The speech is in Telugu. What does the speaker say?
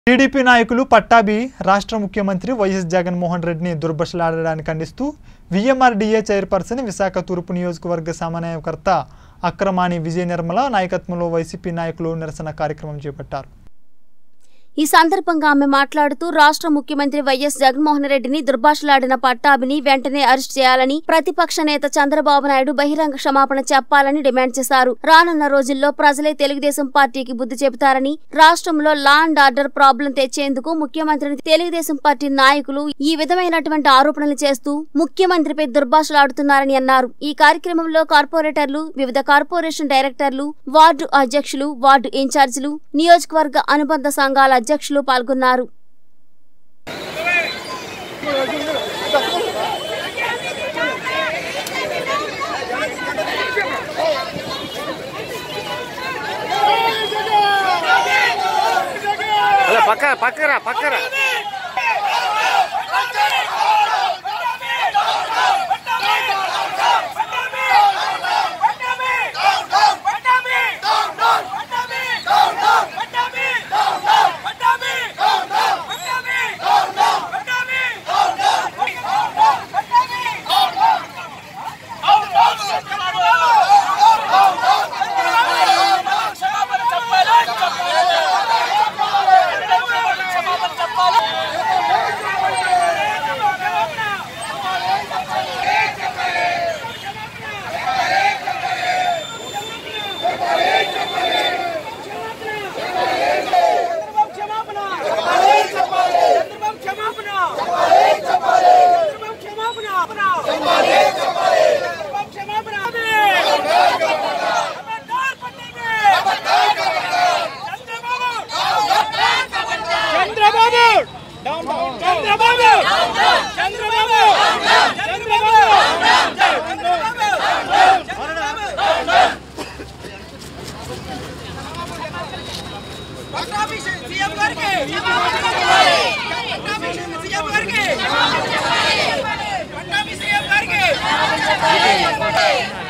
టీడీపీ నాయకులు పట్టాభి రాష్ట్ర ముఖ్యమంత్రి వైఎస్ జగన్మోహన్ రెడ్డిని దుర్భషలాడడానికి ఖండిస్తూ విఎంఆర్డీఏ చైర్పర్సన్ విశాఖ తూర్పు నియోజకవర్గ సమన్వయకర్త అక్రమాణి విజయ నిర్మల నాయకత్వంలో వైసీపీ నాయకులు నిరసన కార్యక్రమం చేపట్టారు ఈ సందర్భంగా ఆమె మాట్లాడుతూ రాష్ట్ర ముఖ్యమంత్రి వైఎస్ జగన్మోహన్ రెడ్డిని దుర్భాషలాడిన పట్టాభిని వెంటనే అరెస్ట్ చేయాలని ప్రతిపక్ష నేత చంద్రబాబు నాయుడు బహిరంగ క్షమాపణ చెప్పాలని డిమాండ్ చేశారు రానున్న రోజుల్లో ప్రజలే తెలుగుదేశం పార్టీకి బుద్ధి చెబుతారని రాష్ట్రంలో లా అండ్ ఆర్డర్ ప్రాబ్లం తెచ్చేందుకు ముఖ్యమంత్రిని తెలుగుదేశం పార్టీ నాయకులు ఈ విధమైనటువంటి ఆరోపణలు చేస్తూ ముఖ్యమంత్రిపై దుర్భాషలాడుతున్నారని అన్నారు ఈ కార్యక్రమంలో కార్పొరేటర్లు వివిధ కార్పొరేషన్ డైరెక్టర్లు వార్డు అధ్యక్షులు వార్డు ఇన్ఛార్జీలు నియోజకవర్గ అనుబంధ సంఘాల అధ్యక్షులు పాల్గొన్నారు అలా పక్క పక్కరా పక్కరా చంద్రబాబు క్షమాపణ చంద్రబాబు క్షమాపణ చంద్రబాబు క్షమాపణ చంద్రబాబు క్షమాపణ ఖబర్దార్ పట్టేది. చంద్రబాబు చంద్రబాబు చంద్రబాబు చంద్రబాబు పట్టాభి సీఎం గారికి పట్టాభి సీఎం గారికి పట్టాభి సీఎం గారికి